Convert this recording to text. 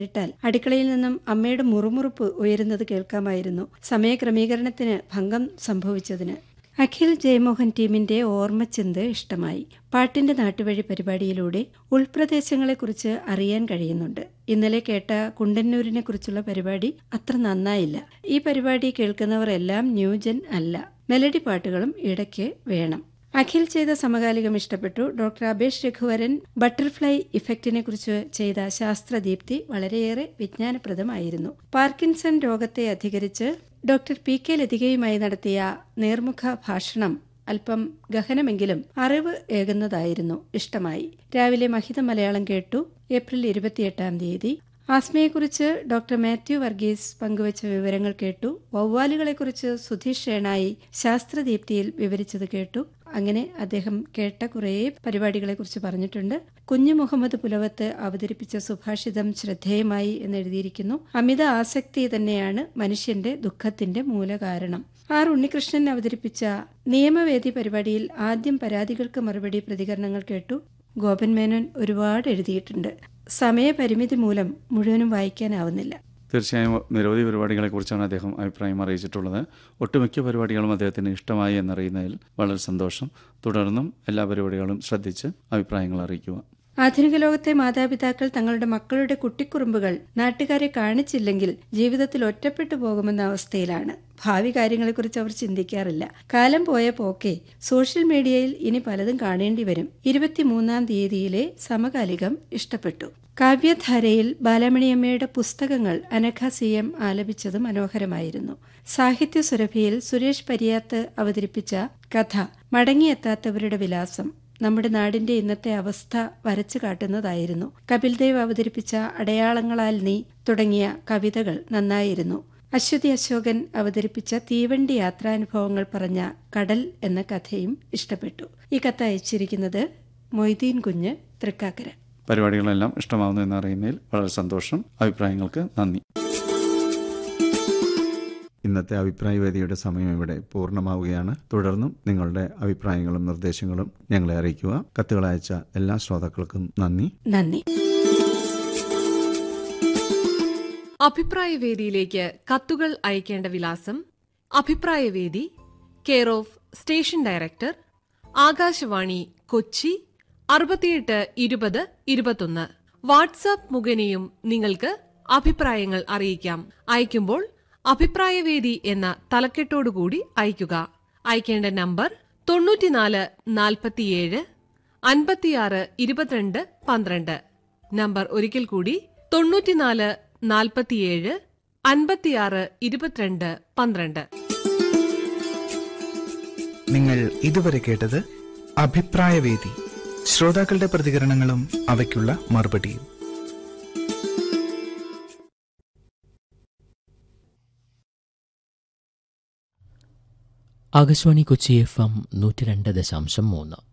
ഇട്ടാൽ അടുക്കളയിൽ നിന്നും അമ്മയുടെ മുറുമുറുപ്പ് ഉയരുന്നത് കേൾക്കാമായിരുന്നു സമയക്രമീകരണത്തിന് ഭംഗം സംഭവിച്ചതിന് അഖിൽ ജയമോഹൻ ടീമിന്റെ ഓർമ്മച്ചിന്ത് ഇഷ്ടമായി പാട്ടിന്റെ നാട്ടുവഴി പരിപാടിയിലൂടെ ഉൾപ്രദേശങ്ങളെക്കുറിച്ച് അറിയാൻ കഴിയുന്നുണ്ട് ഇന്നലെ കേട്ട കുണ്ടന്നൂരിനെ കുറിച്ചുള്ള പരിപാടി അത്ര നന്നായില്ല ഈ പരിപാടി കേൾക്കുന്നവർ എല്ലാം ന്യൂജൻ അല്ല മെലഡി പാട്ടുകളും ഇടയ്ക്ക് വേണം അഖിൽ ചെയ്ത സമകാലികം ഇഷ്ടപ്പെട്ടു ഡോക്ടർ അബേഷ് രഘുവരൻ ബട്ടർഫ്ലൈ ഇഫക്റ്റിനെ കുറിച്ച് ചെയ്ത ശാസ്ത്രദീപ്തി വളരെയേറെ വിജ്ഞാനപ്രദമായിരുന്നു പാർക്കിൻസൺ രോഗത്തെ അധികരിച്ച് ഡോക്ടർ പി കെ ലതികയുമായി നടത്തിയ നേർമുഖ ഭാഷണം അല്പം ഗഹനമെങ്കിലും അറിവ് ഏകുന്നതായിരുന്നു ഇഷ്ടമായി രാവിലെ മഹിത മലയാളം കേട്ടു ഏപ്രിൽ ഇരുപത്തിയെട്ടാം തീയതി ആസ്മയെക്കുറിച്ച് ഡോക്ടർ മാത്യു വർഗീസ് പങ്കുവച്ച വിവരങ്ങൾ കേട്ടു വവ്വാലുകളെക്കുറിച്ച് സുധീഷ് ഷേണായി ശാസ്ത്രദീപ്തിയിൽ വിവരിച്ചത് കേട്ടു അങ്ങനെ അദ്ദേഹം കേട്ട കുറേ പരിപാടികളെക്കുറിച്ച് പറഞ്ഞിട്ടുണ്ട് കുഞ്ഞു മുഹമ്മദ് പുലവത്ത് അവതരിപ്പിച്ച സുഭാഷിതം ശ്രദ്ധേയമായി എന്ന് എഴുതിയിരിക്കുന്നു അമിത ആസക്തി തന്നെയാണ് മനുഷ്യന്റെ ദുഃഖത്തിന്റെ മൂലകാരണം ആർ ഉണ്ണികൃഷ്ണൻ അവതരിപ്പിച്ച നിയമവേദി പരിപാടിയിൽ ആദ്യം പരാതികൾക്ക് മറുപടി പ്രതികരണങ്ങൾ കേട്ടു ഗോപൻ മേനോൻ ഒരുപാട് എഴുതിയിട്ടുണ്ട് സമയപരിമിതി മൂലം മുഴുവനും വായിക്കാനാവുന്നില്ല തീർച്ചയായും നിരവധി പരിപാടികളെക്കുറിച്ചാണ് അദ്ദേഹം അഭിപ്രായം അറിയിച്ചിട്ടുള്ളത് ഒട്ടുമിക്ക പരിപാടികളും അദ്ദേഹത്തിന് ഇഷ്ടമായി എന്നറിയുന്നതിൽ വളരെ സന്തോഷം തുടർന്നും എല്ലാ പരിപാടികളും ശ്രദ്ധിച്ച് അഭിപ്രായങ്ങൾ അറിയിക്കുക ആധുനിക ലോകത്തെ മാതാപിതാക്കൾ തങ്ങളുടെ മക്കളുടെ കുട്ടിക്കുറുമ്പുകൾ നാട്ടുകാരെ കാണിച്ചില്ലെങ്കിൽ ജീവിതത്തിൽ ഒറ്റപ്പെട്ടു പോകുമെന്ന അവസ്ഥയിലാണ് ഭാവി കാര്യങ്ങളെക്കുറിച്ച് അവർ ചിന്തിക്കാറില്ല കാലം പോയ പോക്കെ സോഷ്യൽ മീഡിയയിൽ ഇനി പലതും കാണേണ്ടി വരും ഇരുപത്തിമൂന്നാം തീയതിയിലെ സമകാലികം ഇഷ്ടപ്പെട്ടു കാവ്യധാരയിൽ ബാലമണിയമ്മയുടെ പുസ്തകങ്ങൾ അനഘ സി എം ആലപിച്ചത് മനോഹരമായിരുന്നു സാഹിത്യ സുരഭിയിൽ സുരേഷ് പരിയാത്ത് അവതരിപ്പിച്ച കഥ മടങ്ങിയെത്താത്തവരുടെ വിലാസം നമ്മുടെ നാടിന്റെ ഇന്നത്തെ അവസ്ഥ വരച്ചു കാട്ടുന്നതായിരുന്നു കപിൽദേവ് അവതരിപ്പിച്ച അടയാളങ്ങളാൽ നീ തുടങ്ങിയ കവിതകൾ നന്നായിരുന്നു അശ്വതി അശോകൻ അവതരിപ്പിച്ച തീവണ്ടി യാത്രാനുഭവങ്ങൾ പറഞ്ഞ കടൽ എന്ന കഥയും ഇഷ്ടപ്പെട്ടു ഈ കഥ അയച്ചിരിക്കുന്നത് മൊയ്തീൻ കുഞ്ഞ് തൃക്കാക്കര പരിപാടികളെല്ലാം ഇഷ്ടമാവുന്നു എന്നറിയുന്നതിൽ വളരെ സന്തോഷം അഭിപ്രായങ്ങൾക്ക് നന്ദി ഇന്നത്തെ അഭിപ്രായ വേദിയുടെ സമയം ഇവിടെ പൂർണ്ണമാവുകയാണ് തുടർന്നും നിങ്ങളുടെ അഭിപ്രായങ്ങളും നിർദ്ദേശങ്ങളും ഞങ്ങളെ അറിയിക്കുക കത്തുകൾ അയച്ച എല്ലാ ശ്രോതാക്കൾക്കും നന്ദി നന്ദി അഭിപ്രായ വേദിയിലേക്ക് കത്തുകൾ അയക്കേണ്ട വിലാസം അഭിപ്രായ വേദി care of station director Akashvani Kochi അറുപത്തിയെട്ട് ഇരുപത് ഇരുപത്തൊന്ന് വാട്സാപ്പ് മുഖേനയും നിങ്ങൾക്ക് അഭിപ്രായങ്ങൾ അറിയിക്കാം അയക്കുമ്പോൾ അഭിപ്രായവേദി എന്ന തലക്കെട്ടോടുകൂടി അയക്കുക അയക്കേണ്ട നമ്പർ തൊണ്ണൂറ്റിനാല് നാൽപ്പത്തിയേഴ് അൻപത്തിയാറ് ഇരുപത്തിരണ്ട് പന്ത്രണ്ട് നമ്പർ ഒരിക്കൽ കൂടി തൊണ്ണൂറ്റിനാല് നാൽപ്പത്തിയേഴ് അൻപത്തിയാറ് ഇരുപത്തിരണ്ട് പന്ത്രണ്ട് നിങ്ങൾ ഇതുവരെ കേട്ടത് അഭിപ്രായവേദി ശ്രോതാക്കളുടെ പ്രതികരണങ്ങളും അവയ്ക്കുള്ള മറുപടിയും ആകാശവാണി കൊച്ചി എഫ് എം നൂറ്റി രണ്ട് ദശാംശം മൂന്ന്